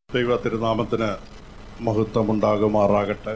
ദൈവ തിരുനാമത്തിന് മഹത്വമുണ്ടാകുമാറാകട്ടെ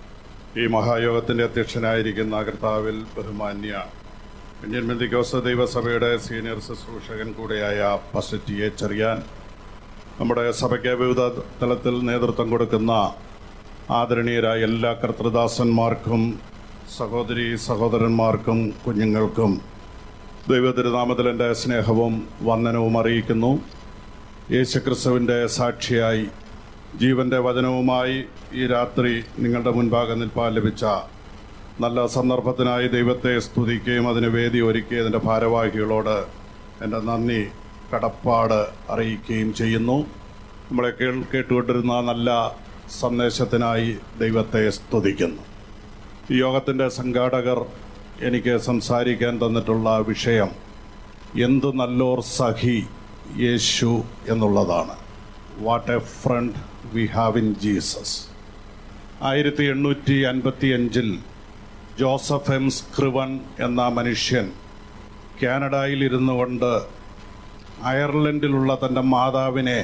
ഈ മഹായോഗത്തിൻ്റെ അധ്യക്ഷനായിരിക്കുന്ന കർത്താവിൽ ബഹുമാന്യ ഇന്ത്യൻ ബന്ധിക്കോസ ദൈവസഭയുടെ സീനിയർ ശുശ്രൂഷകൻ കൂടെയായ പസറ്റിയെ ചെറിയാൻ നമ്മുടെ സഭയ്ക്ക് വിവിധ തലത്തിൽ നേതൃത്വം കൊടുക്കുന്ന ആദരണീയരായ എല്ലാ കർത്തൃദാസന്മാർക്കും സഹോദരി സഹോദരന്മാർക്കും കുഞ്ഞുങ്ങൾക്കും ദൈവ തിരുനാമത്തിൽ എൻ്റെ സ്നേഹവും വന്ദനവും അറിയിക്കുന്നു യേശുക്രിസ്തുവിൻ്റെ സാക്ഷിയായി ജീവന്റെ വചനവുമായി ഈ രാത്രി നിങ്ങളുടെ മുൻപാകെ നിൽപ്പാൻ ലഭിച്ച നല്ല സന്ദർഭത്തിനായി ദൈവത്തെ സ്തുതിക്കുകയും അതിന് വേദി ഒരുക്കിയതിൻ്റെ ഭാരവാഹികളോട് എൻ്റെ നന്ദി കടപ്പാട് അറിയിക്കുകയും ചെയ്യുന്നു നമ്മളെ കേൾ കേട്ടുകൊണ്ടിരുന്ന നല്ല സന്ദേശത്തിനായി ദൈവത്തെ സ്തുതിക്കുന്നു ഈ യോഗത്തിൻ്റെ സംഘാടകർ എനിക്ക് സംസാരിക്കാൻ തന്നിട്ടുള്ള വിഷയം എന്തു നല്ലോർ സഖി യേശു എന്നുള്ളതാണ് what a friend we have in Jesus ആയിരത്തി എണ്ണൂറ്റി അൻപത്തി അഞ്ചിൽ ജോസഫ് എം സ്ക്രിവൻ എന്ന മനുഷ്യൻ കാനഡയിൽ ഇരുന്നു കൊണ്ട് അയർലൻഡിലുള്ള തൻ്റെ മാതാവിനെ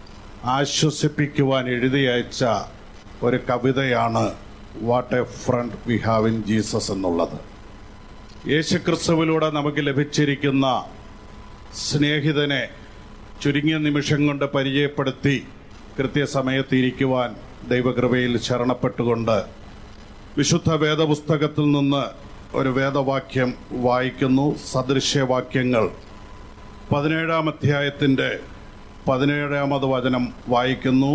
ആശ്വസിപ്പിക്കുവാൻ എഴുതി അയച്ച ഒരു കവിതയാണ് what a friend we have in Jesus എന്നുള്ളത് യേശുക്രിസ്തുവിലൂടെ നമുക്ക് ലഭിച്ചിരിക്കുന്ന സ്നേഹിതനെ ചുരുങ്ങിയ നിമിഷം കൊണ്ട് പരിചയപ്പെടുത്തി കൃത്യസമയത്ത് ഇരിക്കുവാൻ ദൈവകൃപയിൽ ശരണപ്പെട്ടുകൊണ്ട് വിശുദ്ധ വേദപുസ്തകത്തിൽ നിന്ന് ഒരു വേദവാക്യം വായിക്കുന്നു സദൃശ്യവാക്യങ്ങൾ പതിനേഴാം അധ്യായത്തിൻ്റെ പതിനേഴാമത് വചനം വായിക്കുന്നു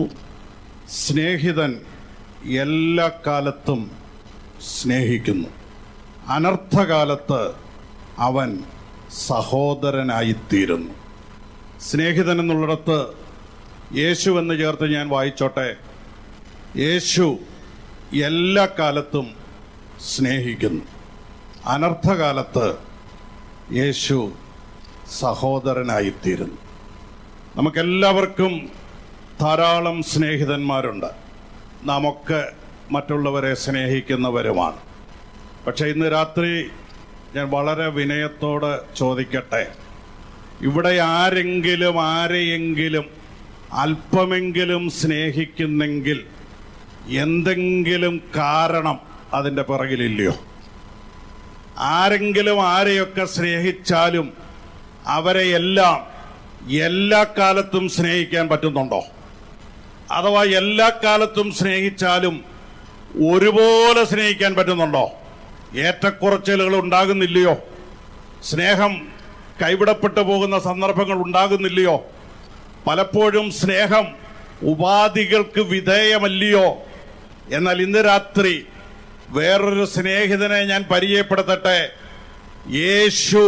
സ്നേഹിതൻ എല്ലാ കാലത്തും സ്നേഹിക്കുന്നു അനർത്ഥകാലത്ത് അവൻ സഹോദരനായിത്തീരുന്നു സ്നേഹിതൻ എന്നുള്ളിടത്ത് യേശു എന്ന് ചേർത്ത് ഞാൻ വായിച്ചോട്ടെ യേശു എല്ലാ കാലത്തും സ്നേഹിക്കുന്നു അനർത്ഥകാലത്ത് യേശു സഹോദരനായിത്തീരുന്നു നമുക്കെല്ലാവർക്കും ധാരാളം സ്നേഹിതന്മാരുണ്ട് നാം ഒക്കെ മറ്റുള്ളവരെ സ്നേഹിക്കുന്നവരുമാണ് പക്ഷെ ഇന്ന് രാത്രി ഞാൻ വളരെ വിനയത്തോട് ചോദിക്കട്ടെ ഇവിടെ ആരെങ്കിലും ആരെയെങ്കിലും അല്പമെങ്കിലും സ്നേഹിക്കുന്നെങ്കിൽ എന്തെങ്കിലും കാരണം അതിൻ്റെ പിറകിലില്ലയോ ആരെങ്കിലും ആരെയൊക്കെ സ്നേഹിച്ചാലും അവരെ എല്ലാം എല്ലാ കാലത്തും സ്നേഹിക്കാൻ പറ്റുന്നുണ്ടോ അഥവാ എല്ലാ കാലത്തും സ്നേഹിച്ചാലും ഒരുപോലെ സ്നേഹിക്കാൻ പറ്റുന്നുണ്ടോ ഏറ്റക്കുറച്ചിലുകൾ ഉണ്ടാകുന്നില്ലയോ സ്നേഹം കൈവിടപ്പെട്ടു പോകുന്ന സന്ദർഭങ്ങൾ ഉണ്ടാകുന്നില്ലയോ പലപ്പോഴും സ്നേഹം ഉപാധികൾക്ക് വിധേയമല്ലയോ എന്നാൽ ഇന്ന് രാത്രി വേറൊരു സ്നേഹിതനെ ഞാൻ പരിചയപ്പെടുത്തട്ടെ യേശു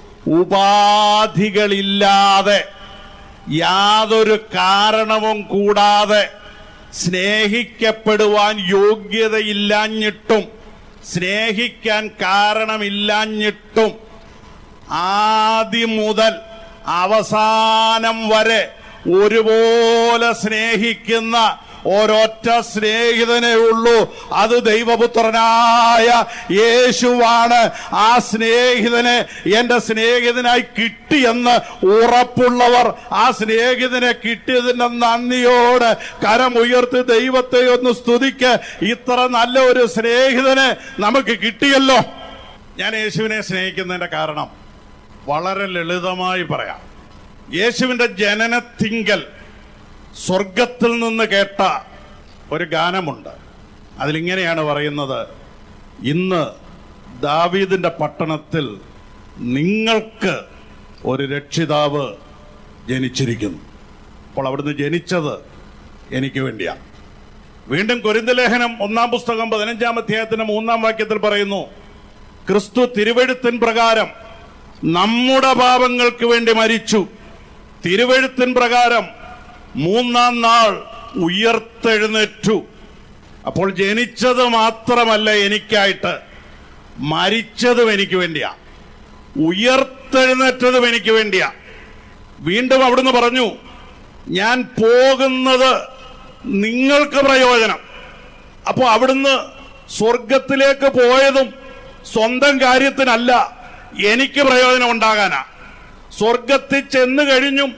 ഉപാധികളില്ലാതെ യാതൊരു കാരണവും കൂടാതെ സ്നേഹിക്കപ്പെടുവാൻ യോഗ്യതയില്ലാഞ്ഞിട്ടും സ്നേഹിക്കാൻ കാരണമില്ലാഞ്ഞിട്ടും ആദ്യം മുതൽ അവസാനം വരെ ഒരുപോലെ സ്നേഹിക്കുന്ന ഒരൊറ്റ സ്നേഹിതനേ ഉള്ളൂ അത് ദൈവപുത്രനായ യേശുവാണ് ആ സ്നേഹിതനെ എന്റെ സ്നേഹിതനായി കിട്ടിയെന്ന് ഉറപ്പുള്ളവർ ആ സ്നേഹിതനെ കിട്ടിയതിന്റെ നന്ദിയോട് കരമുയർത്തി ദൈവത്തെ ഒന്ന് സ്തുതിക്ക് ഇത്ര നല്ല ഒരു സ്നേഹിതനെ നമുക്ക് കിട്ടിയല്ലോ ഞാൻ യേശുവിനെ സ്നേഹിക്കുന്നതിന്റെ കാരണം വളരെ ലളിതമായി പറയാം യേശുവിന്റെ ജനനത്തിങ്കൽ സ്വർഗത്തിൽ നിന്ന് കേട്ട ഒരു ഗാനമുണ്ട് അതിലിങ്ങനെയാണ് പറയുന്നത് ഇന്ന് ദാവീദിന്റെ പട്ടണത്തിൽ നിങ്ങൾക്ക് ഒരു രക്ഷിതാവ് ജനിച്ചിരിക്കുന്നു അപ്പോൾ അവിടുന്ന് ജനിച്ചത് എനിക്ക് വേണ്ടിയാണ് വീണ്ടും കൊരിന്തലേഖനം ഒന്നാം പുസ്തകം പതിനഞ്ചാം അധ്യായത്തിന്റെ മൂന്നാം വാക്യത്തിൽ പറയുന്നു ക്രിസ്തു തിരുവെഴുത്തിൻ പ്രകാരം നമ്മുടെ പാപങ്ങൾക്ക് വേണ്ടി മരിച്ചു തിരുവെഴുത്തിൻ പ്രകാരം മൂന്നാം നാൾ ഉയർത്തെഴുന്നേറ്റു അപ്പോൾ ജനിച്ചത് മാത്രമല്ല എനിക്കായിട്ട് മരിച്ചതും എനിക്ക് വേണ്ടിയാ ഉയർത്തെഴുന്നേറ്റതും എനിക്ക് വേണ്ടിയാ വീണ്ടും അവിടുന്ന് പറഞ്ഞു ഞാൻ പോകുന്നത് നിങ്ങൾക്ക് പ്രയോജനം അപ്പോൾ അവിടുന്ന് സ്വർഗത്തിലേക്ക് പോയതും സ്വന്തം കാര്യത്തിനല്ല എനിക്ക് പ്രയോജനം ഉണ്ടാകാനാ സ്വർഗത്തിൽ ചെന്നു കഴിഞ്ഞും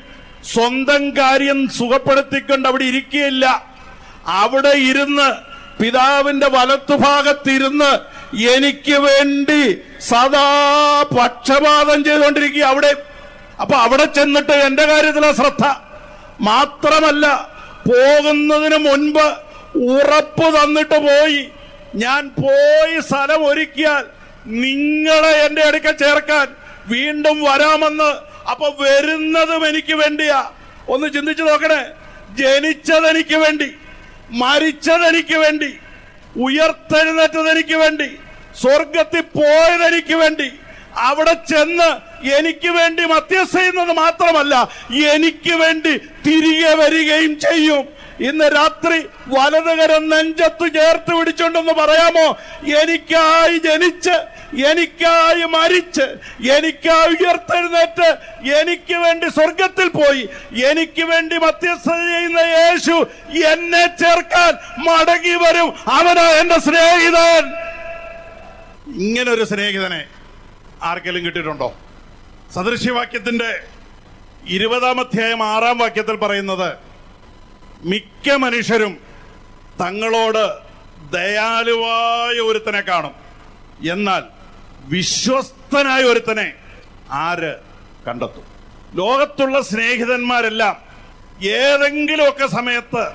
സ്വന്തം കാര്യം സുഖപ്പെടുത്തിക്കൊണ്ട് അവിടെ ഇരിക്കുകയില്ല അവിടെ ഇരുന്ന് പിതാവിന്റെ വലത്തുഭാഗത്തിരുന്ന് എനിക്ക് വേണ്ടി സദാ പക്ഷപാതം ചെയ്തുകൊണ്ടിരിക്കുക അവിടെ അപ്പൊ അവിടെ ചെന്നിട്ട് എന്റെ കാര്യത്തിലെ ശ്രദ്ധ മാത്രമല്ല പോകുന്നതിന് മുൻപ് ഉറപ്പ് തന്നിട്ട് പോയി ഞാൻ പോയി സ്ഥലം ഒരുക്കിയാൽ നിങ്ങളെ എന്റെ അടുക്കൽ ചേർക്കാൻ വീണ്ടും വരാമെന്ന് അപ്പൊ വരുന്നതും എനിക്ക് വേണ്ടിയാ ഒന്ന് ചിന്തിച്ചു നോക്കണേ ജനിച്ചതെനിക്ക് വേണ്ടി മരിച്ചതെനിക്ക് വേണ്ടി ഉയർത്തെഴുന്നേറ്റതെനിക്ക് വേണ്ടി സ്വർഗത്തിൽ പോയതെനിക്ക് വേണ്ടി അവിടെ ചെന്ന് എനിക്ക് വേണ്ടി മധ്യസ്ഥ ചെയ്യുന്നത് മാത്രമല്ല എനിക്ക് വേണ്ടി തിരികെ വരികയും ചെയ്യും ഇന്ന് രാത്രി വലതുകരം നെഞ്ചത്ത് ചേർത്ത് പിടിച്ചോണ്ടെന്ന് പറയാമോ എനിക്കായി ജനിച്ച് എനിക്കായി മരിച്ച് എനിക്കായി ഉയർത്തെഴുന്നേറ്റ് എനിക്ക് വേണ്ടി സ്വർഗത്തിൽ പോയി എനിക്ക് വേണ്ടി മധ്യസ്ഥത ചെയ്യുന്ന യേശു എന്നെ ചേർക്കാൻ മടങ്ങി വരും അവനാ എന്റെ സ്നേഹിതൻ ഇങ്ങനെ ഒരു സ്നേഹിതനെ ആർക്കെങ്കിലും കിട്ടിയിട്ടുണ്ടോ സദൃശ്യവാക്യത്തിന്റെ ഇരുപതാം അധ്യായം ആറാം വാക്യത്തിൽ പറയുന്നത് മിക്ക മനുഷ്യരും തങ്ങളോട് ദയാലുവായ ഒരുത്തനെ കാണും എന്നാൽ വിശ്വസ്തനായ ഒരുത്തനെ ആര് കണ്ടെത്തും ലോകത്തുള്ള സ്നേഹിതന്മാരെല്ലാം ഏതെങ്കിലുമൊക്കെ സമയത്ത്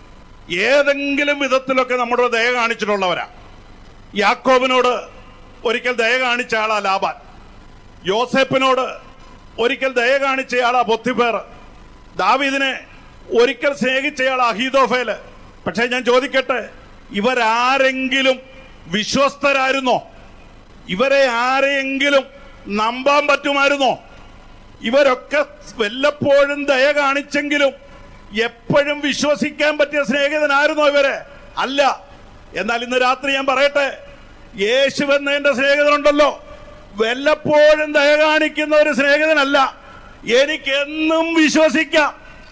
ഏതെങ്കിലും വിധത്തിലൊക്കെ നമ്മുടെ ദയ കാണിച്ചിട്ടുള്ളവരാ യാക്കോബിനോട് ഒരിക്കൽ ദയ കാണിച്ച ആളാ ലാബാൻ യോസേപ്പിനോട് ഒരിക്കൽ ദയ കാണിച്ചയാളാ പൊത്തിപ്പേർ ദാവീദിനെ ഒരിക്കൽ സ്നേഹിച്ചയാളാ അഹീദോഫേല് പക്ഷെ ഞാൻ ചോദിക്കട്ടെ ഇവരാരെങ്കിലും വിശ്വസ്തരായിരുന്നോ ഇവരെ ആരെയെങ്കിലും നമ്പാൻ പറ്റുമായിരുന്നോ ഇവരൊക്കെ വല്ലപ്പോഴും ദയ കാണിച്ചെങ്കിലും എപ്പോഴും വിശ്വസിക്കാൻ പറ്റിയ സ്നേഹിതനായിരുന്നോ ഇവരെ അല്ല എന്നാൽ ഇന്ന് രാത്രി ഞാൻ പറയട്ടെ യേശു എന്ന എന്റെ സ്നേഹിതനുണ്ടല്ലോ വല്ലപ്പോഴും ദയ കാണിക്കുന്ന ഒരു സ്നേഹിതനല്ല എനിക്ക് എന്നും വിശ്വസിക്കാം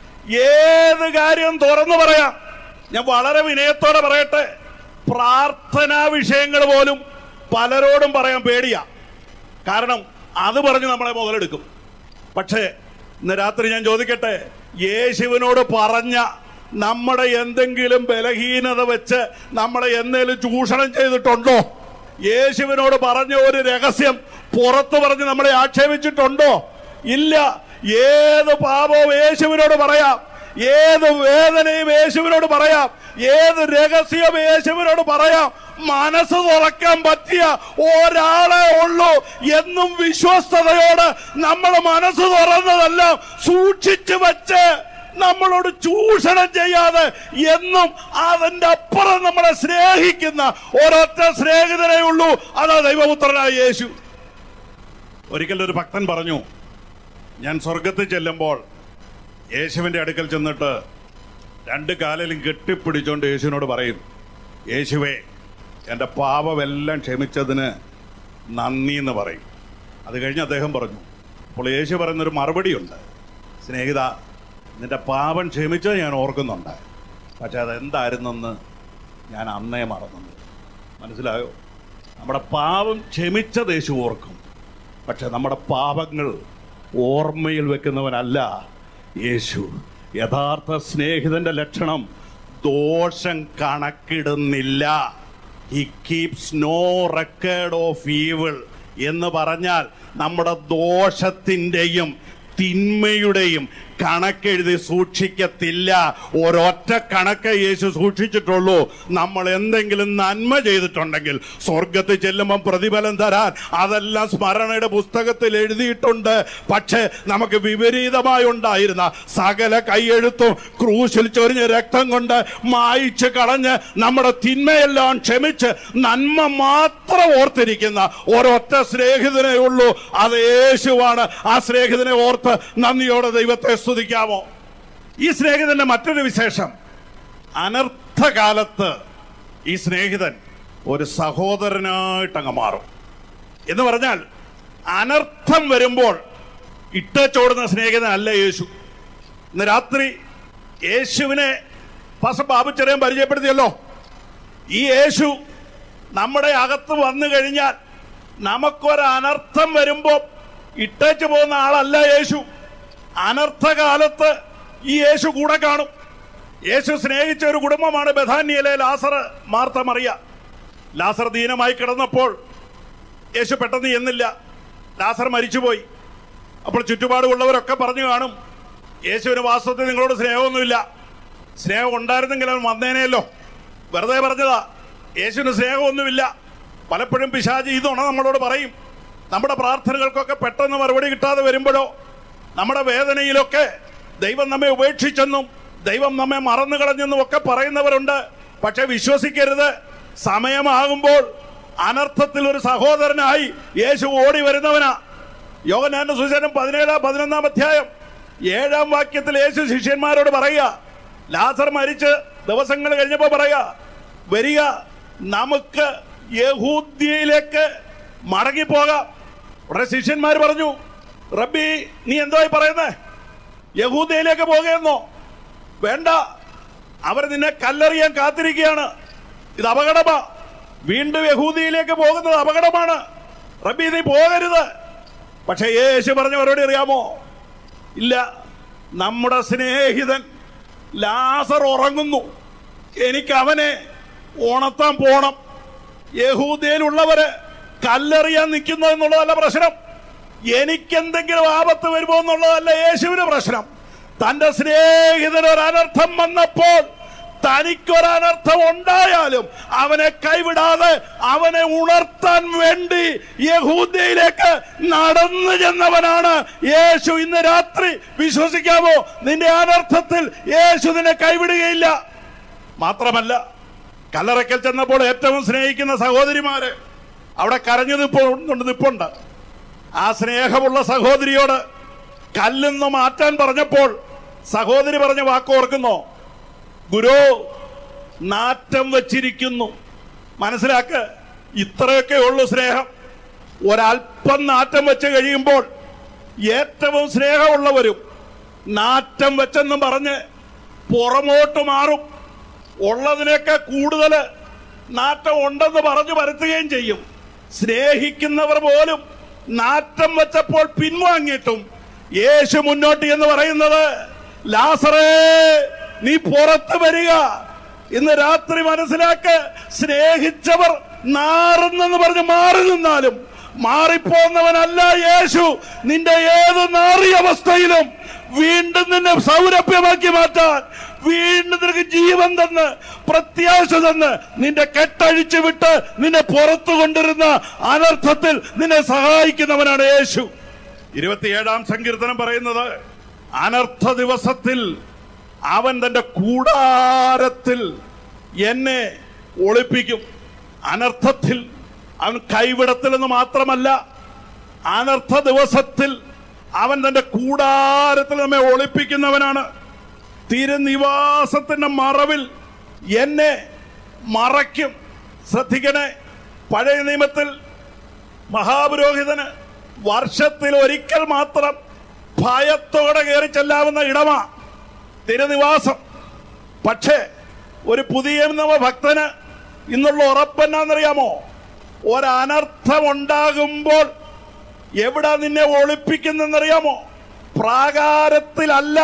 ഏത് കാര്യം തുറന്നു പറയാം ഞാൻ വളരെ വിനയത്തോടെ പറയട്ടെ പ്രാർത്ഥനാ വിഷയങ്ങൾ പോലും പലരോടും പറയാൻ പേടിയാ കാരണം അത് പറഞ്ഞ് നമ്മളെ മുതലെടുക്കും പക്ഷേ ഇന്ന് രാത്രി ഞാൻ ചോദിക്കട്ടെ യേശുവിനോട് പറഞ്ഞ നമ്മുടെ എന്തെങ്കിലും ബലഹീനത വെച്ച് നമ്മളെ എന്തെങ്കിലും ചൂഷണം ചെയ്തിട്ടുണ്ടോ യേശുവിനോട് പറഞ്ഞ ഒരു രഹസ്യം പുറത്തു പറഞ്ഞ് നമ്മളെ ആക്ഷേപിച്ചിട്ടുണ്ടോ ഇല്ല ഏത് പാപവും യേശുവിനോട് പറയാം ഏത് വേദനയും യേശുവിനോട് പറയാം ഏത് രഹസ്യവും യേശുവിനോട് പറയാം മനസ്സ് തുറക്കാൻ പറ്റിയ ഒരാളെ ഉള്ളൂ എന്നും വിശ്വസ്തയോട് നമ്മൾ മനസ്സ് തുറന്നതെല്ലാം സൂക്ഷിച്ചു വെച്ച് നമ്മളോട് ചൂഷണം ചെയ്യാതെ എന്നും അതിന്റെ അപ്പുറം നമ്മളെ സ്നേഹിക്കുന്ന ഒരൊറ്റ സ്നേഹിതനേ ഉള്ളൂ അതാ ദൈവപുത്രനായ യേശു ഒരിക്കൽ ഒരു ഭക്തൻ പറഞ്ഞു ഞാൻ സ്വർഗത്തിൽ ചെല്ലുമ്പോൾ യേശുവിന്റെ അടുക്കൽ ചെന്നിട്ട് രണ്ട് കാലിലും കെട്ടിപ്പിടിച്ചോണ്ട് യേശുവിനോട് പറയും യേശുവേ എൻ്റെ പാപമെല്ലാം ക്ഷമിച്ചതിന് നന്ദി എന്ന് പറയും അത് കഴിഞ്ഞ് അദ്ദേഹം പറഞ്ഞു അപ്പോൾ യേശു പറയുന്നൊരു മറുപടിയുണ്ട് സ്നേഹിത നിന്റെ പാപം ക്ഷമിച്ചത് ഞാൻ ഓർക്കുന്നുണ്ട് പക്ഷെ അതെന്തായിരുന്നെന്ന് ഞാൻ അന്നേ മറന്നു മനസ്സിലായോ നമ്മുടെ പാപം ക്ഷമിച്ചത് യേശു ഓർക്കും പക്ഷെ നമ്മുടെ പാപങ്ങൾ ഓർമ്മയിൽ വെക്കുന്നവനല്ല യേശു യഥാർത്ഥ സ്നേഹിതന്റെ ലക്ഷണം ദോഷം കണക്കിടുന്നില്ല he keeps no record of evil എന്ന് പറഞ്ഞാൽ നമ്മുടെ ദോഷത്തിൻ്റെയും തിന്മയുടെയും കണക്കെഴുതി സൂക്ഷിക്കത്തില്ല ഒരൊറ്റ കണക്ക് യേശു സൂക്ഷിച്ചിട്ടുള്ളൂ നമ്മൾ എന്തെങ്കിലും നന്മ ചെയ്തിട്ടുണ്ടെങ്കിൽ സ്വർഗത്തിൽ ചെല്ലുമ്പം പ്രതിഫലം തരാൻ അതെല്ലാം സ്മരണയുടെ പുസ്തകത്തിൽ എഴുതിയിട്ടുണ്ട് പക്ഷേ നമുക്ക് വിപരീതമായി ഉണ്ടായിരുന്ന സകല കൈയെഴുത്തും ക്രൂശിൽ ചൊരിഞ്ഞ രക്തം കൊണ്ട് മായിച്ച് കളഞ്ഞ് നമ്മുടെ തിന്മയെല്ലാം ക്ഷമിച്ച് നന്മ മാത്രം ഓർത്തിരിക്കുന്ന ഒരൊറ്റ സ്നേഹിതനേ ഉള്ളൂ അത് യേശുവാണ് ആ സ്നേഹിതനെ ഓർത്ത് നന്ദിയോടെ ദൈവത്തെ സ്തുതിക്കാമോ ഈ സ്നേഹിതന്റെ മറ്റൊരു വിശേഷം അനർത്ഥകാലത്ത് ഈ സ്നേഹിതൻ ഒരു സഹോദരനായിട്ടങ്ങ് മാറും എന്ന് പറഞ്ഞാൽ അനർത്ഥം വരുമ്പോൾ ഇട്ടച്ചോടുന്ന സ്നേഹിതനല്ല യേശു ഇന്ന് രാത്രി യേശുവിനെ പാസ ബാബുച്ചെറിയാൻ പരിചയപ്പെടുത്തിയല്ലോ ഈ യേശു നമ്മുടെ അകത്ത് വന്നു കഴിഞ്ഞാൽ നമുക്കൊരു അനർത്ഥം വരുമ്പോൾ ഇട്ടേച്ചു പോകുന്ന ആളല്ല യേശു അനർത്ഥകാലത്ത് ഈ യേശു കൂടെ കാണും യേശു സ്നേഹിച്ച ഒരു കുടുംബമാണ് ബഥാന്യയിലെ ലാസർ മാർത്ത മറിയ ലാസർ ദീനമായി കിടന്നപ്പോൾ യേശു പെട്ടെന്ന് ചെന്നില്ല ലാസർ മരിച്ചുപോയി അപ്പോൾ ചുറ്റുപാടുമുള്ളവരൊക്കെ പറഞ്ഞു കാണും യേശുവിന് വാസ്തവത്തിൽ നിങ്ങളോട് സ്നേഹമൊന്നുമില്ല സ്നേഹം ഉണ്ടായിരുന്നെങ്കിൽ അവൻ വന്നേനെയല്ലോ വെറുതെ പറഞ്ഞതാ യേശുവിന് സ്നേഹമൊന്നുമില്ല പലപ്പോഴും പിശാജ് ഇതുണ നമ്മളോട് പറയും നമ്മുടെ പ്രാർത്ഥനകൾക്കൊക്കെ പെട്ടെന്ന് മറുപടി കിട്ടാതെ വരുമ്പോഴോ നമ്മുടെ വേദനയിലൊക്കെ ദൈവം നമ്മെ ഉപേക്ഷിച്ചെന്നും ദൈവം നമ്മെ മറന്നു കളഞ്ഞെന്നും ഒക്കെ പറയുന്നവരുണ്ട് പക്ഷെ വിശ്വസിക്കരുത് സമയമാകുമ്പോൾ അനർത്ഥത്തിൽ ഒരു സഹോദരനായി യേശു ഓടി വരുന്നവനാ യോഗനാന്റെ സുശേഷം പതിനേഴാം പതിനൊന്നാം അധ്യായം ഏഴാം വാക്യത്തിൽ യേശു ശിഷ്യന്മാരോട് പറയുക ലാസർ മരിച്ച് ദിവസങ്ങൾ കഴിഞ്ഞപ്പോ പറയുക വരിക നമുക്ക് യഹൂദ്യയിലേക്ക് മടങ്ങിപ്പോകാം ഉടനെ ശിഷ്യന്മാർ പറഞ്ഞു റബ്ബി നീ എന്തായി പറയുന്നേ യഹൂദയിലേക്ക് പോകുകയെന്നോ വേണ്ട അവർ നിന്നെ കല്ലെറിയാൻ കാത്തിരിക്കുകയാണ് ഇത് അപകടമാ വീണ്ടും യഹൂദിയിലേക്ക് പോകുന്നത് അപകടമാണ് റബ്ബി നീ പോകരുത് പക്ഷെ യേശു പറഞ്ഞ മറുപടി അറിയാമോ ഇല്ല നമ്മുടെ സ്നേഹിതൻ ലാസർ ഉറങ്ങുന്നു എനിക്ക് അവനെ ഉണർത്താൻ പോണം യഹൂദയിലുള്ളവര് കല്ലെറിയാൻ നിൽക്കുന്നു എന്നുള്ളതല്ല പ്രശ്നം എനിക്കെന്തെങ്കിലും ആപത്ത് വരുമോ എന്നുള്ളതല്ല യേശുവിന് പ്രശ്നം തന്റെ സ്നേഹിതന് ഒരു അനർത്ഥം വന്നപ്പോൾ തനിക്കൊരനർത്ഥം ഉണ്ടായാലും അവനെ കൈവിടാതെ അവനെ ഉണർത്താൻ വേണ്ടി യഹൂദയിലേക്ക് നടന്നു ചെന്നവനാണ് യേശു ഇന്ന് രാത്രി വിശ്വസിക്കാമോ നിന്റെ അനർത്ഥത്തിൽ യേശു നിന്നെ കൈവിടുകയില്ല മാത്രമല്ല കല്ലറയ്ക്കൽ ചെന്നപ്പോൾ ഏറ്റവും സ്നേഹിക്കുന്ന സഹോദരിമാര് അവിടെ കരഞ്ഞു നിപ്പുണ്ട് നിപ്പുണ്ട് ആ സ്നേഹമുള്ള സഹോദരിയോട് കല്ലെന്ന് മാറ്റാൻ പറഞ്ഞപ്പോൾ സഹോദരി പറഞ്ഞ വാക്ക് ഓർക്കുന്നോ ഗുരു നാറ്റം വച്ചിരിക്കുന്നു മനസ്സിലാക്ക് ഇത്രയൊക്കെ ഉള്ളു സ്നേഹം ഒരല്പം നാറ്റം വെച്ച് കഴിയുമ്പോൾ ഏറ്റവും സ്നേഹമുള്ളവരും നാറ്റം വെച്ചെന്നും പറഞ്ഞ് പുറമോട്ട് മാറും ഉള്ളതിനേക്കാൾ കൂടുതൽ നാറ്റം ഉണ്ടെന്ന് പറഞ്ഞു വരുത്തുകയും ചെയ്യും സ്നേഹിക്കുന്നവർ പോലും നാറ്റം വെച്ചപ്പോൾ പിൻവാങ്ങിയിട്ടും യേശു മുന്നോട്ട് എന്ന് പറയുന്നത് ലാസറേ നീ പുറത്ത് വരിക ഇന്ന് രാത്രി മനസ്സിലാക്ക് സ്നേഹിച്ചവർ നാറുന്നെന്ന് പറഞ്ഞ് മാറി നിന്നാലും മാറിപ്പോന്നവനല്ല യേശു നിന്റെ ഏത് നാറിയ അവസ്ഥയിലും വീണ്ടും നിന്നെ സൗരഭ്യമാക്കി മാറ്റാൻ വീണ്ടും നിനക്ക് ജീവൻ തന്ന് പ്രത്യാശ തന്ന് നിന്റെ കെട്ടഴിച്ചു വിട്ട് നിന്നെ പുറത്തു കൊണ്ടിരുന്ന അനർത്ഥത്തിൽ നിന്നെ സഹായിക്കുന്നവനാണ് യേശു ഇരുപത്തിയേഴാം സങ്കീർത്തനം പറയുന്നത് അനർത്ഥ ദിവസത്തിൽ അവൻ തന്റെ കൂടാരത്തിൽ എന്നെ ഒളിപ്പിക്കും അനർത്ഥത്തിൽ അവൻ കൈവിടത്തിലെന്ന് മാത്രമല്ല അനർത്ഥ ദിവസത്തിൽ അവൻ തന്റെ കൂടാരത്തിൽ നമ്മെ ഒളിപ്പിക്കുന്നവനാണ് തിരുനിവാസത്തിന്റെ മറവിൽ എന്നെ മറയ്ക്കും ശ്രദ്ധിക്കണേ പഴയ നിയമത്തിൽ മഹാപുരോഹിതന് വർഷത്തിൽ ഒരിക്കൽ മാത്രം ഭയത്തോടെ കയറി ചെല്ലാവുന്ന ഇടമാ തിരുനിവാസം പക്ഷേ ഒരു പുതിയ നിയമ ഭക്തന് ഇന്നുള്ള ഉറപ്പെന്നാന്നറിയാമോ ഒരനർത്ഥം ഉണ്ടാകുമ്പോൾ എവിടെ നിന്നെ ഒളിപ്പിക്കുന്നെന്നറിയാമോ പ്രാകാരത്തിലല്ല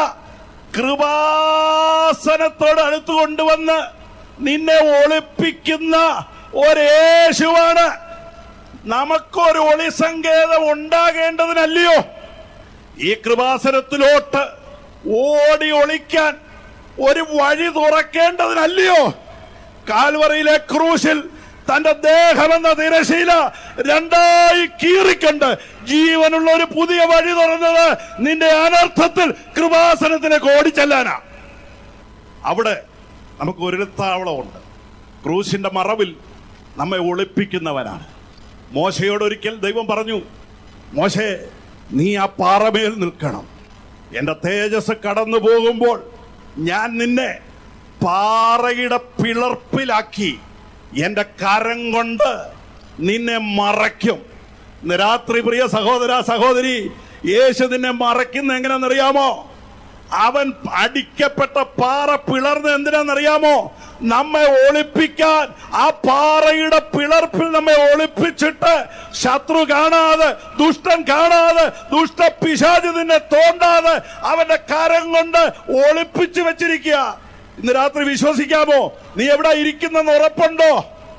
കൃപാസനത്തോട് അടുത്ത് കൊണ്ടുവന്ന് നിന്നെ ഒളിപ്പിക്കുന്ന ഒരേശുവാണ് നമുക്കൊരു ഒളിസങ്കേതം ഉണ്ടാകേണ്ടതിനല്ലയോ ഈ കൃപാസനത്തിലോട്ട് ഓടി ഒളിക്കാൻ ഒരു വഴി തുറക്കേണ്ടതിനല്ലയോ കാൽവറിയിലെ ക്രൂശിൽ തന്റെ ദേഹമെന്ന തിരശീല രണ്ടായി കീറിക്കൊണ്ട് ജീവനുള്ള ഒരു പുതിയ വഴി തുറന്നത് നിന്റെ അനർത്ഥത്തിൽ കൃപാസനത്തിലേക്ക് ഓടിച്ചെല്ലാനാ അവിടെ നമുക്ക് ഒരിടത്താവളമുണ്ട് ക്രൂശിന്റെ മറവിൽ നമ്മെ ഒളിപ്പിക്കുന്നവനാണ് മോശയോട് ഒരിക്കൽ ദൈവം പറഞ്ഞു മോശെ നീ ആ പാറമേൽ നിൽക്കണം എന്റെ തേജസ് കടന്നു പോകുമ്പോൾ ഞാൻ നിന്നെ പാറയുടെ പിളർപ്പിലാക്കി എന്റെ കരം കൊണ്ട് നിന്നെ മറയ്ക്കും ഇന്ന് രാത്രി പ്രിയ സഹോദര സഹോദരി യേശു നിന്നെ മറയ്ക്കുന്ന എങ്ങനെയാണെന്നറിയാമോ അവൻ അടിക്കപ്പെട്ട പാറ പിളർന്ന് എന്തിനാണെന്നറിയാമോ നമ്മെ ഒളിപ്പിക്കാൻ ആ പാറയുടെ പിളർപ്പിൽ നമ്മെ ഒളിപ്പിച്ചിട്ട് ശത്രു കാണാതെ ദുഷ്ടൻ കാണാതെ ദുഷ്ട പിശാചി നിന്നെ തോണ്ടാതെ അവന്റെ കരം കൊണ്ട് ഒളിപ്പിച്ചു വെച്ചിരിക്കുക ഇന്ന് രാത്രി വിശ്വസിക്കാമോ നീ എവിടെ ഇരിക്കുന്നെന്ന് ഉറപ്പുണ്ടോ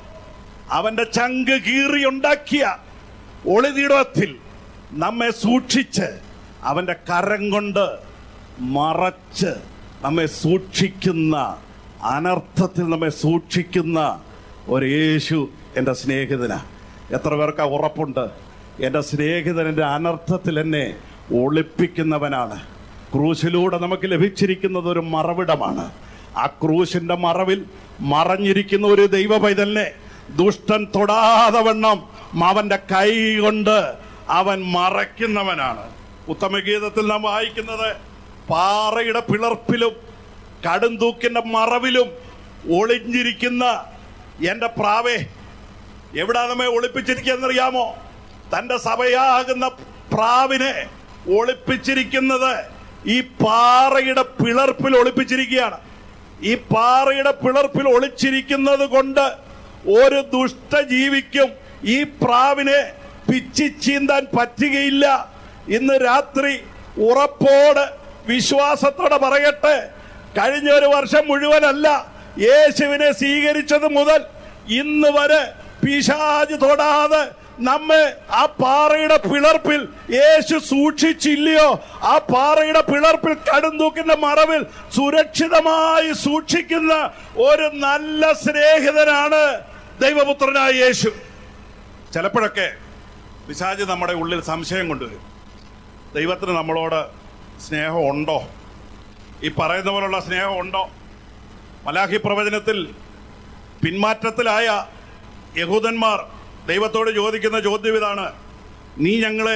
അവന്റെ ചങ്ക് കീറി ഉണ്ടാക്കിയ ഒളിതീടത്തിൽ നമ്മെ സൂക്ഷിച്ച് അവന്റെ കരം കൊണ്ട് മറച്ച് നമ്മെ സൂക്ഷിക്കുന്ന അനർത്ഥത്തിൽ നമ്മെ സൂക്ഷിക്കുന്ന ഒരു യേശു എൻ്റെ സ്നേഹിതന എത്ര പേർക്ക് ഉറപ്പുണ്ട് എൻ്റെ സ്നേഹിതൻ എൻ്റെ അനർത്ഥത്തിൽ എന്നെ ഒളിപ്പിക്കുന്നവനാണ് ക്രൂശിലൂടെ നമുക്ക് ലഭിച്ചിരിക്കുന്നത് ഒരു മറവിടമാണ് ആ ക്രൂശിന്റെ മറവിൽ മറഞ്ഞിരിക്കുന്ന ഒരു ദൈവ പൈതലിനെ ദുഷ്ടൻ തൊടാതെ വണ്ണം അവന്റെ കൈ കൊണ്ട് അവൻ മറയ്ക്കുന്നവനാണ് ഉത്തമഗീതത്തിൽ നാം വായിക്കുന്നത് പാറയുടെ പിളർപ്പിലും കടുംതൂക്കിന്റെ മറവിലും ഒളിഞ്ഞിരിക്കുന്ന എന്റെ പ്രാവേ എവിടാ നമ്മെ ഒളിപ്പിച്ചിരിക്കുന്നറിയാമോ തന്റെ സഭയാകുന്ന പ്രാവിനെ ഒളിപ്പിച്ചിരിക്കുന്നത് ഈ പാറയുടെ പിളർപ്പിൽ ഒളിപ്പിച്ചിരിക്കുകയാണ് ഈ പാറയുടെ പിളർപ്പിൽ ഒളിച്ചിരിക്കുന്നത് കൊണ്ട് ഒരു ദുഷ്ടജീവിക്കും ഈ പ്രാവിനെ പിച്ചി ചീന്താൻ പറ്റുകയില്ല ഇന്ന് രാത്രി ഉറപ്പോട് വിശ്വാസത്തോടെ പറയട്ടെ കഴിഞ്ഞ ഒരു വർഷം മുഴുവനല്ല യേശുവിനെ സ്വീകരിച്ചത് മുതൽ ഇന്ന് വരെ പിശാജ് തൊടാതെ നമ്മെ ആ പാറയുടെ പിളർപ്പിൽ യേശു സൂക്ഷിച്ചില്ലയോ ആ പാറയുടെ പിളർപ്പിൽ കടുന്തൂക്കിന്റെ മറവിൽ സുരക്ഷിതമായി സൂക്ഷിക്കുന്ന ഒരു നല്ല സ്നേഹിതനാണ് ദൈവപുത്രനായ യേശു ചിലപ്പോഴൊക്കെ പിശാജ് നമ്മുടെ ഉള്ളിൽ സംശയം കൊണ്ടുവരും ദൈവത്തിന് നമ്മളോട് സ്നേഹം ഉണ്ടോ ഈ പറയുന്ന പോലുള്ള സ്നേഹം ഉണ്ടോ മലാഹി പ്രവചനത്തിൽ പിന്മാറ്റത്തിലായ യഹൂദന്മാർ ദൈവത്തോട് ചോദിക്കുന്ന ചോദ്യം ഇതാണ് നീ ഞങ്ങളെ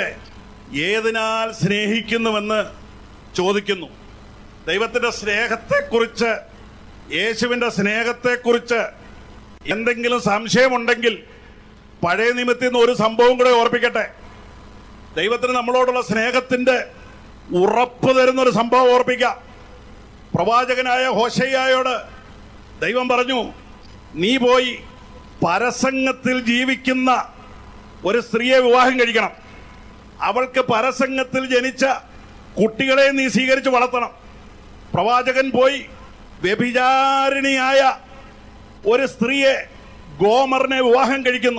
ഏതിനാൽ സ്നേഹിക്കുന്നുവെന്ന് ചോദിക്കുന്നു ദൈവത്തിന്റെ സ്നേഹത്തെക്കുറിച്ച് യേശുവിന്റെ സ്നേഹത്തെക്കുറിച്ച് എന്തെങ്കിലും സംശയമുണ്ടെങ്കിൽ പഴയ നിമിത്തിൽ നിന്ന് ഒരു സംഭവം കൂടെ ഓർപ്പിക്കട്ടെ ദൈവത്തിന് നമ്മളോടുള്ള സ്നേഹത്തിന്റെ ഉറപ്പ് തരുന്ന ഒരു സംഭവം ഓർപ്പിക്കാം പ്രവാചകനായ ഹോശയ്യായോട് ദൈവം പറഞ്ഞു നീ പോയി പരസംഗത്തിൽ ജീവിക്കുന്ന ഒരു സ്ത്രീയെ വിവാഹം കഴിക്കണം അവൾക്ക് പരസംഗത്തിൽ ജനിച്ച കുട്ടികളെ നീ സ്വീകരിച്ച് വളർത്തണം പ്രവാചകൻ പോയി വ്യഭിചാരിണിയായ ഒരു സ്ത്രീയെ ഗോമറിനെ വിവാഹം കഴിക്കുന്നു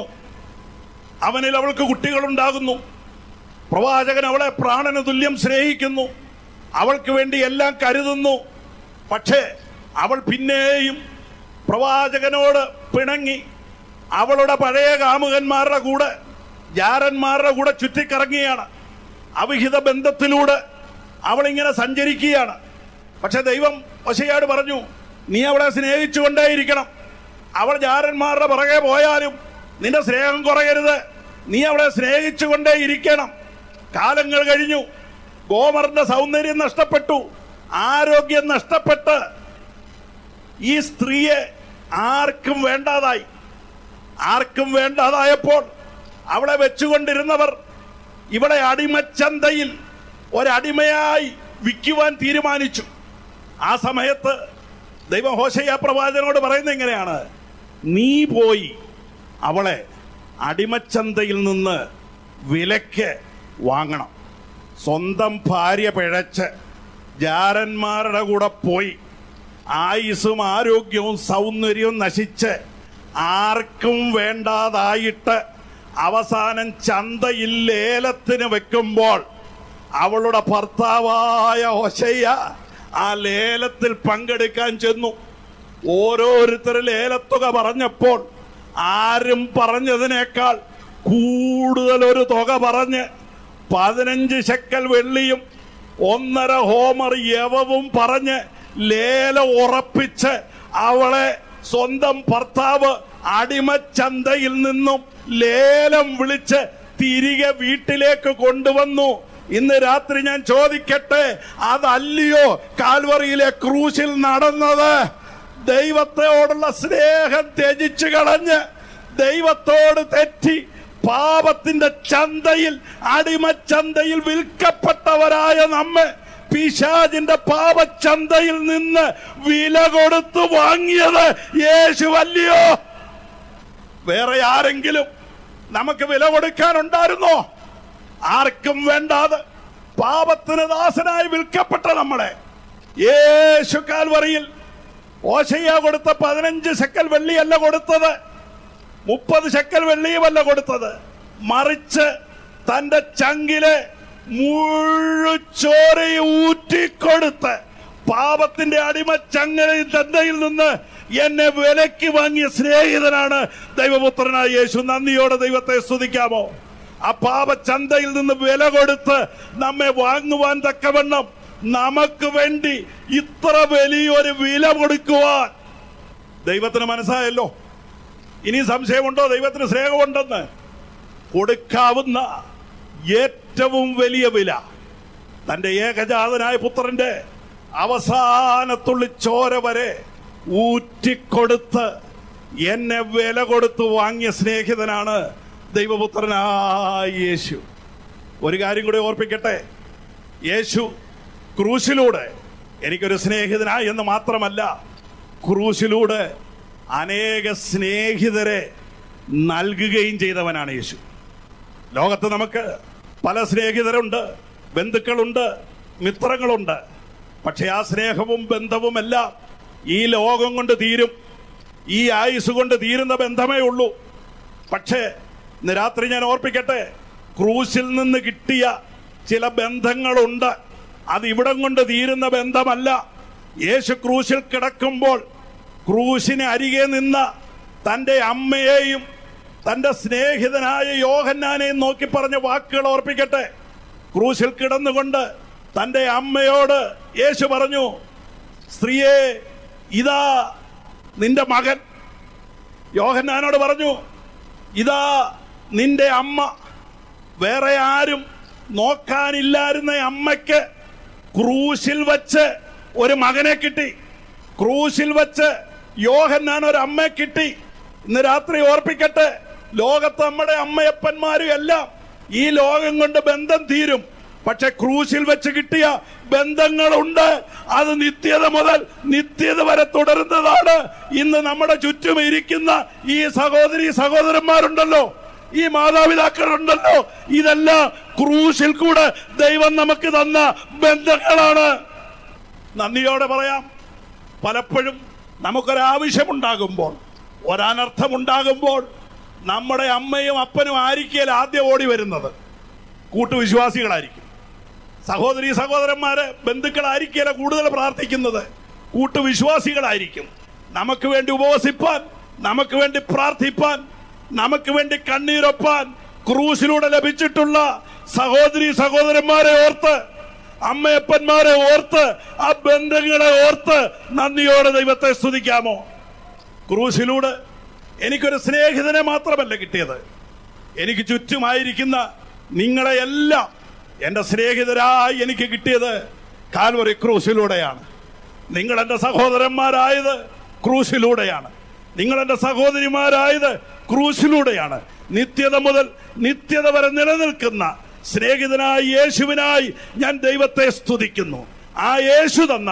അവനിൽ അവൾക്ക് കുട്ടികളുണ്ടാകുന്നു പ്രവാചകൻ അവളെ പ്രാണന തുല്യം സ്നേഹിക്കുന്നു അവൾക്ക് വേണ്ടി എല്ലാം കരുതുന്നു പക്ഷേ അവൾ പിന്നെയും പ്രവാചകനോട് പിണങ്ങി അവളുടെ പഴയ കാമുകന്മാരുടെ കൂടെ ജാരന്മാരുടെ കൂടെ ചുറ്റിക്കറങ്ങുകയാണ് അവിഹിത ബന്ധത്തിലൂടെ അവൾ ഇങ്ങനെ സഞ്ചരിക്കുകയാണ് പക്ഷെ ദൈവം ഒശയാട് പറഞ്ഞു നീ അവളെ സ്നേഹിച്ചുകൊണ്ടേയിരിക്കണം അവൾ ജാരന്മാരുടെ പുറകെ പോയാലും നിന്റെ സ്നേഹം കുറയരുത് നീ അവളെ സ്നേഹിച്ചുകൊണ്ടേ ഇരിക്കണം കാലങ്ങൾ കഴിഞ്ഞു ഗോമറിന്റെ സൗന്ദര്യം നഷ്ടപ്പെട്ടു ആരോഗ്യം നഷ്ടപ്പെട്ട് ഈ സ്ത്രീയെ ആർക്കും വേണ്ടാതായി ആർക്കും വേണ്ടാതായപ്പോൾ അവളെ വെച്ചുകൊണ്ടിരുന്നവർ ഇവിടെ അടിമച്ചന്തയിൽ ഒരടിമയായി വിൽക്കുവാൻ തീരുമാനിച്ചു ആ സമയത്ത് ദൈവം ഹോശയ്യ പ്രവാചകനോട് പറയുന്നത് എങ്ങനെയാണ് നീ പോയി അവളെ അടിമച്ചന്തയിൽ നിന്ന് വിലക്ക് വാങ്ങണം സ്വന്തം ഭാര്യ പിഴച്ച് ജാരന്മാരുടെ കൂടെ പോയി ആയുസ്സും ആരോഗ്യവും സൗന്ദര്യവും നശിച്ച് ആർക്കും വേണ്ടാതായിട്ട് അവസാനം ചന്തയിൽ ലേലത്തിന് വെക്കുമ്പോൾ അവളുടെ ഭർത്താവായ ഒശയ്യ ആ ലേലത്തിൽ പങ്കെടുക്കാൻ ചെന്നു ഓരോരുത്തർ ലേലത്തുക പറഞ്ഞപ്പോൾ ആരും പറഞ്ഞതിനേക്കാൾ കൂടുതൽ ഒരു തുക പറഞ്ഞ് പതിനഞ്ച് ശക്കൽ വെള്ളിയും ഒന്നര ഹോമർ യവവും പറഞ്ഞ് ലേലം ഉറപ്പിച്ച് അവളെ സ്വന്തം ഭർത്താവ് അടിമച്ചന്തയിൽ നിന്നും ലേലം വിളിച്ച് തിരികെ വീട്ടിലേക്ക് കൊണ്ടുവന്നു ഇന്ന് രാത്രി ഞാൻ ചോദിക്കട്ടെ അതല്ലയോ കാൽവറിയിലെ ക്രൂശിൽ നടന്നത് ദൈവത്തോടുള്ള സ്നേഹം ത്യജിച്ചു കളഞ്ഞ് ദൈവത്തോട് തെറ്റി പാപത്തിന്റെ ചന്തയിൽ അടിമച്ചന്തയിൽ വിൽക്കപ്പെട്ടവരായ നമ്മെ പിശാജിന്റെ പാപച്ചന്തയിൽ നിന്ന് വില കൊടുത്ത് വാങ്ങിയത് യേശുവല്ലയോ വേറെ ആരെങ്കിലും നമുക്ക് വില കൊടുക്കാനുണ്ടായിരുന്നോ ആർക്കും വേണ്ടാതെ പാപത്തിന് ദാസനായി വിൽക്കപ്പെട്ട നമ്മളെ യേശു കാൽവറിയിൽ ഓശയ്യ കൊടുത്ത പതിനഞ്ച് ശക്കൽ വെള്ളിയല്ല കൊടുത്തത് മുപ്പത് ശക്കൽ വെള്ളിയുമല്ല കൊടുത്തത് മറിച്ച് തന്റെ ചങ്കിലെ മുഴുച്ചോരയും ഊറ്റിക്കൊടുത്ത് പാപത്തിന്റെ അടിമ ചങ്ങലയിൽ തന്തയിൽ നിന്ന് എന്നെ വിലക്ക് വാങ്ങിയ സ്നേഹിതനാണ് ദൈവപുത്രനായ യേശു നന്ദിയോടെ ദൈവത്തെ സ്തുതിക്കാമോ ആ പാപചന്തയിൽ നിന്ന് വില കൊടുത്ത് നമ്മെ വാങ്ങുവാൻ തക്കവണ്ണം നമുക്ക് വേണ്ടി ഇത്ര വലിയൊരു വില കൊടുക്കുവാൻ ദൈവത്തിന് മനസ്സായല്ലോ ഇനി സംശയമുണ്ടോ ദൈവത്തിന് സ്നേഹമുണ്ടെന്ന് കൊടുക്കാവുന്ന ഏറ്റവും വലിയ വില തന്റെ ഏകജാതനായ പുത്രന്റെ അവസാനത്തുള്ളി ചോര വരെ ഊറ്റിക്കൊടുത്ത് എന്നെ വില കൊടുത്ത് വാങ്ങിയ സ്നേഹിതനാണ് ദൈവപുത്രനായ യേശു ഒരു കാര്യം കൂടി ഓർപ്പിക്കട്ടെ യേശു ക്രൂശിലൂടെ എനിക്കൊരു സ്നേഹിതനായി എന്ന് മാത്രമല്ല ക്രൂശിലൂടെ അനേക സ്നേഹിതരെ നൽകുകയും ചെയ്തവനാണ് യേശു ലോകത്ത് നമുക്ക് പല സ്നേഹിതരുണ്ട് ബന്ധുക്കളുണ്ട് മിത്രങ്ങളുണ്ട് പക്ഷെ ആ സ്നേഹവും ബന്ധവുമെല്ലാം ഈ ലോകം കൊണ്ട് തീരും ഈ ആയുസ് കൊണ്ട് തീരുന്ന ബന്ധമേ ഉള്ളൂ പക്ഷേ ഇന്ന് രാത്രി ഞാൻ ഓർപ്പിക്കട്ടെ ക്രൂശിൽ നിന്ന് കിട്ടിയ ചില ബന്ധങ്ങളുണ്ട് അത് ഇവിടം കൊണ്ട് തീരുന്ന ബന്ധമല്ല യേശു ക്രൂശിൽ കിടക്കുമ്പോൾ ക്രൂശിന് അരികെ നിന്ന തന്റെ അമ്മയെയും തന്റെ സ്നേഹിതനായ യോഹന്നാനെയും നോക്കി പറഞ്ഞ വാക്കുകൾ ഓർപ്പിക്കട്ടെ ക്രൂശിൽ കിടന്നുകൊണ്ട് തന്റെ അമ്മയോട് യേശു പറഞ്ഞു സ്ത്രീയെ ഇതാ നിന്റെ മകൻ യോഹന്നാനോട് പറഞ്ഞു ഇതാ നിന്റെ അമ്മ വേറെ ആരും നോക്കാനില്ലായിരുന്ന അമ്മയ്ക്ക് ക്രൂശിൽ വച്ച് ഒരു മകനെ കിട്ടി ക്രൂശിൽ വച്ച് യോഹന്നാൻ ഒരു അമ്മയെ കിട്ടി ഇന്ന് രാത്രി ഓർപ്പിക്കട്ടെ ലോകത്ത് നമ്മുടെ അമ്മയപ്പന്മാരും എല്ലാം ഈ ലോകം കൊണ്ട് ബന്ധം തീരും പക്ഷെ ക്രൂശിൽ വെച്ച് കിട്ടിയ ബന്ധങ്ങളുണ്ട് അത് നിത്യത മുതൽ നിത്യത വരെ തുടരുന്നതാണ് ഇന്ന് നമ്മുടെ ചുറ്റും ഇരിക്കുന്ന ഈ സഹോദരി സഹോദരന്മാരുണ്ടല്ലോ ഈ മാതാപിതാക്കളുണ്ടല്ലോ ഇതെല്ലാം ക്രൂശിൽ കൂടെ ദൈവം നമുക്ക് തന്ന ബന്ധങ്ങളാണ് നന്ദിയോടെ പറയാം പലപ്പോഴും നമുക്കൊരാവശ്യമുണ്ടാകുമ്പോൾ ഒരനർത്ഥമുണ്ടാകുമ്പോൾ നമ്മുടെ അമ്മയും അപ്പനും ആയിരിക്കൽ ആദ്യം ഓടി വരുന്നത് കൂട്ടുവിശ്വാസികളായിരിക്കും സഹോദരി സഹോദരന്മാര് ബന്ധുക്കളായിരിക്കില്ല കൂടുതൽ പ്രാർത്ഥിക്കുന്നത് കൂട്ടുവിശ്വാസികളായിരിക്കും നമുക്ക് വേണ്ടി ഉപവസിപ്പാൻ നമുക്ക് വേണ്ടി പ്രാർത്ഥിപ്പാൻ നമുക്ക് വേണ്ടി കണ്ണീരൊപ്പാൻ ക്രൂസിലൂടെ ലഭിച്ചിട്ടുള്ള സഹോദരി സഹോദരന്മാരെ ഓർത്ത് അമ്മയപ്പന്മാരെ ഓർത്ത് ആ ബന്ധങ്ങളെ ഓർത്ത് നന്ദിയോടെ ദൈവത്തെ സ്തുതിക്കാമോ ക്രൂസിലൂടെ എനിക്കൊരു സ്നേഹിതനെ മാത്രമല്ല കിട്ടിയത് എനിക്ക് ചുറ്റുമായിരിക്കുന്ന നിങ്ങളെ എല്ലാം എന്റെ സ്നേഹിതരായി എനിക്ക് കിട്ടിയത് കാൽവറി ക്രൂസിലൂടെയാണ് നിങ്ങൾ എന്റെ സഹോദരന്മാരായത് ക്രൂസിലൂടെയാണ് നിങ്ങൾ എന്റെ സഹോദരിമാരായത് ക്രൂസിലൂടെയാണ് നിത്യത മുതൽ നിത്യത വരെ നിലനിൽക്കുന്ന സ്നേഹിതനായി യേശുവിനായി ഞാൻ ദൈവത്തെ സ്തുതിക്കുന്നു ആ യേശു തന്ന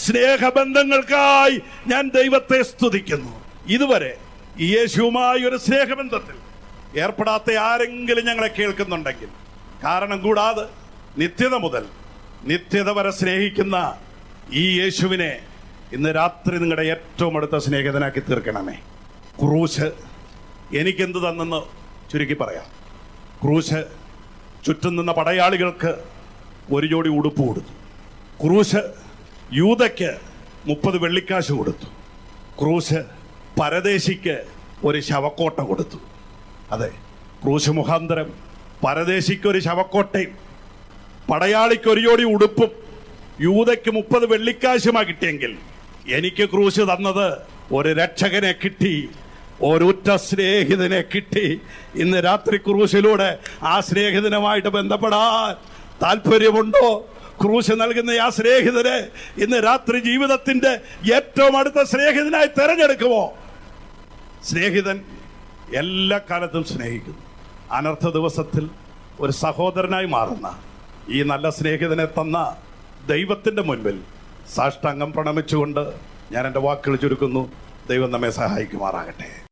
സ്നേഹബന്ധങ്ങൾക്കായി ഞാൻ ദൈവത്തെ സ്തുതിക്കുന്നു ഇതുവരെ ഈ യേശുവുമായി ഒരു സ്നേഹബന്ധത്തിൽ ഏർപ്പെടാത്ത ആരെങ്കിലും ഞങ്ങളെ കേൾക്കുന്നുണ്ടെങ്കിൽ കാരണം കൂടാതെ നിത്യത മുതൽ നിത്യത വരെ സ്നേഹിക്കുന്ന ഈ യേശുവിനെ ഇന്ന് രാത്രി നിങ്ങളുടെ ഏറ്റവും അടുത്ത സ്നേഹിതനാക്കി തീർക്കണമേ ക്രൂശ് എനിക്കെന്ത് തന്നെന്ന് ചുരുക്കി പറയാം ക്രൂശ് ചുറ്റും നിന്ന പടയാളികൾക്ക് ഒരു ജോഡി ഉടുപ്പ് കൊടുത്തു ക്രൂശ് യൂതയ്ക്ക് മുപ്പത് വെള്ളിക്കാശ് കൊടുത്തു ക്രൂശ് പരദേശിക്ക് ഒരു ശവക്കോട്ട കൊടുത്തു അതെ ക്രൂശ് മുഖാന്തരം പരദേശിക്ക് ഒരു ശവക്കോട്ടയും പടയാളിക്ക് ഒരു ജോഡി ഉടുപ്പും യൂതയ്ക്ക് മുപ്പത് വെള്ളിക്കാശുമാ കിട്ടിയെങ്കിൽ എനിക്ക് ക്രൂശ് തന്നത് ഒരു രക്ഷകനെ കിട്ടി ഒരുറ്റ സ്നേഹിതനെ കിട്ടി ഇന്ന് രാത്രി ക്രൂശിലൂടെ ആ സ്നേഹിതനുമായിട്ട് ബന്ധപ്പെടാൻ താല്പര്യമുണ്ടോ ക്രൂശ് നൽകുന്ന ആ സ്നേഹിതനെ ഇന്ന് രാത്രി ജീവിതത്തിന്റെ ഏറ്റവും അടുത്ത സ്നേഹിതനായി തെരഞ്ഞെടുക്കുമോ സ്നേഹിതൻ എല്ലാ കാലത്തും സ്നേഹിക്കുന്നു അനർത്ഥ ദിവസത്തിൽ ഒരു സഹോദരനായി മാറുന്ന ഈ നല്ല സ്നേഹിതനെ തന്ന ദൈവത്തിന്റെ മുൻപിൽ സാഷ്ടാംഗം പ്രണമിച്ചുകൊണ്ട് ഞാൻ എൻ്റെ വാക്കുകൾ ചുരുക്കുന്നു ദൈവം നമ്മെ സഹായിക്കുമാറാകട്ടെ